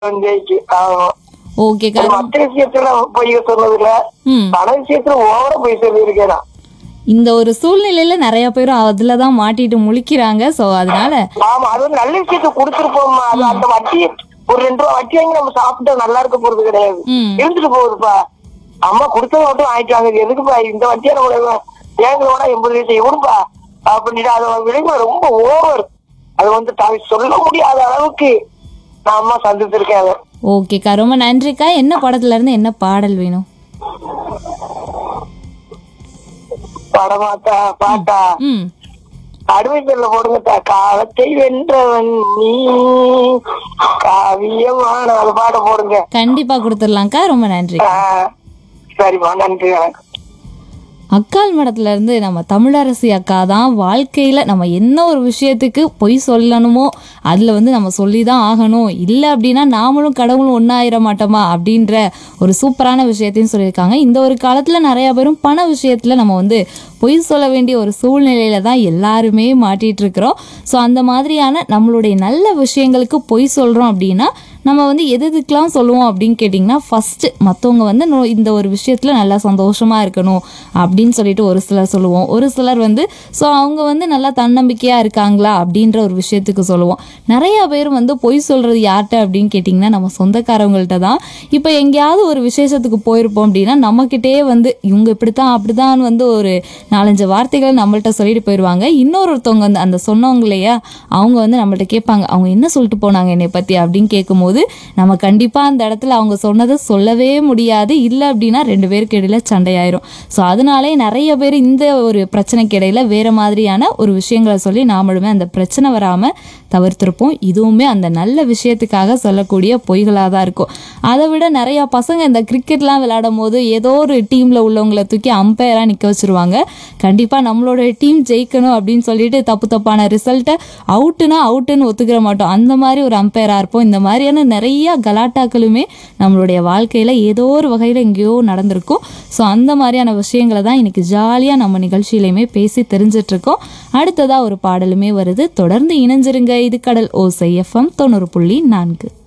ஜெயிச்சு ஆமா ஓகே அது மத்த விஷயத்துல பொய் சொன்னது இல்ல ம் பண விஷயத்துல ஓவர பொய் சொல்லியிருக்கேன் நான். இந்த ஒரு சூழ்நிலையில நிறைய பேரும் அதுல தான் மாட்டிட்டு முழிக்கிறாங்க சோ அதனால ஆமா அது ஒரு நல்ல விஷயத்த கொடுத்துருப்போம்மா அது அந்த வட்டி ஒரு ரெண்டு ரூபா வட்டி வாங்கி நம்ம சாப்பிட்டா நல்லா இருக்க போறது கிடையாது ம் இருந்துட்டு போகுதுப்பா அம்மா கொடுத்தத மட்டும் வாங்கிட்டு வாங்க இது எதுக்குப்பா இந்த வட்டியா நம்ம ஏங்களோட எண்பது வயசு எவனுப்பா அப்படின்ட்டு அது விளைவு ரொம்ப ஓவர் அது வந்து த- சொல்ல முடியாத அளவுக்கு நான் அம்மா சந்திச்சிருக்கேன் அதை ஓகேக்கா ரொம்ப நன்றிக்கா என்ன படத்துல இருந்து என்ன பாடல் வேணும் படமாத்தா பாட்டா ம் அடிமை பேர்ல போடுங்கத்தா காலத்தை வென்றவன் நீ காவியமான அது பாட போடுங்க கண்டிப்பா கொடுத்துடலாம்க்கா ரொம்ப நன்றி ஆஹ் சரிம்மா நன்றி வணக்கம் அக்கால் மடத்துல இருந்து நம்ம தமிழரசி அக்கா தான் வாழ்க்கையில நம்ம என்ன ஒரு விஷயத்துக்கு பொய் சொல்லணுமோ அதுல வந்து நம்ம சொல்லி தான் ஆகணும் இல்லை அப்படின்னா நாமளும் கடவுளும் ஒன்றாயிர மாட்டோமா அப்படின்ற ஒரு சூப்பரான விஷயத்தையும் சொல்லியிருக்காங்க இந்த ஒரு காலத்துல நிறைய பேரும் பண விஷயத்துல நம்ம வந்து பொய் சொல்ல வேண்டிய ஒரு சூழ்நிலையில தான் எல்லாருமே மாட்டிட்டு இருக்கிறோம் ஸோ அந்த மாதிரியான நம்மளுடைய நல்ல விஷயங்களுக்கு பொய் சொல்றோம் அப்படின்னா நம்ம வந்து எது எதுக்கெல்லாம் சொல்லுவோம் அப்படின்னு கேட்டிங்கன்னா ஃபஸ்ட்டு மற்றவங்க வந்து நோ- இந்த ஒரு விஷயத்தில் நல்லா சந்தோஷமாக இருக்கணும் அப்படின்னு சொல்லிட்டு ஒரு சிலர் சொல்லுவோம் ஒரு சிலர் வந்து ஸோ அவங்க வந்து நல்லா தன்னம்பிக்கையாக இருக்காங்களா அப்படின்ற ஒரு விஷயத்துக்கு சொல்லுவோம் நிறைய பேர் வந்து பொய் சொல்கிறது யார்கிட்ட அப்படின்னு கேட்டிங்கன்னா நம்ம சொந்தக்காரவங்கள்ட்ட தான் இப்போ எங்கேயாவது ஒரு விசேஷத்துக்கு போயிருப்போம் அப்படின்னா நம்மக்கிட்டே வந்து இவங்க இப்படித்தான் அப்படிதான் வந்து ஒரு நாலஞ்சு வார்த்தைகள் நம்மள்ட்ட சொல்லிட்டு போயிடுவாங்க இன்னொருத்தவங்க வந்து அந்த சொன்னவங்க இல்லையா அவங்க வந்து நம்மள்ட்ட கேட்பாங்க அவங்க என்ன சொல்லிட்டு போனாங்க என்னை பற்றி அப்படின்னு கேட்கும்போது நம்ம கண்டிப்பாக அந்த இடத்துல அவங்க சொன்னதை சொல்லவே முடியாது இல்லை அப்படின்னா ரெண்டு பேருக்கு இடையில சண்டையாயிரும் ஸோ அதனாலே நிறைய பேர் இந்த ஒரு பிரச்சனைக்கு இடையில வேற மாதிரியான ஒரு விஷயங்களை சொல்லி நாமளுமே அந்த பிரச்சனை வராமல் தவிர்த்திருப்போம் இதுவுமே அந்த நல்ல விஷயத்துக்காக சொல்லக்கூடிய பொய்களாக தான் இருக்கும் அதை விட நிறைய பசங்க இந்த கிரிக்கெட்லாம் விளையாடும் போது ஏதோ ஒரு டீமில் உள்ளவங்களை தூக்கி அம்பையராக நிற்க வச்சிருவாங்க கண்டிப்பாக நம்மளோட டீம் ஜெயிக்கணும் அப்படின்னு சொல்லிட்டு தப்பு தப்பான ரிசல்ட்டை அவுட்டுனா அவுட்டுன்னு ஒத்துக்கிற மாட்டோம் அந்த மாதிரி ஒரு அம்பையராக இருப்போம் இந்த மாதிரியான நிறைய கலாட்டாக்களுமே நம்மளுடைய வாழ்க்கையில் ஏதோ ஒரு வகையில் எங்கேயோ நடந்திருக்கும் ஸோ அந்த மாதிரியான விஷயங்களை தான் இன்னைக்கு ஜாலியாக நம்ம நிகழ்ச்சியிலையுமே பேசி தெரிஞ்சிட்டு இருக்கோம் அடுத்ததாக ஒரு பாடலுமே வருது தொடர்ந்து இணைஞ்சிருங்க இது கடல் ஓசை எஃப்எம் தொண்ணூறு புள்ளி நான்கு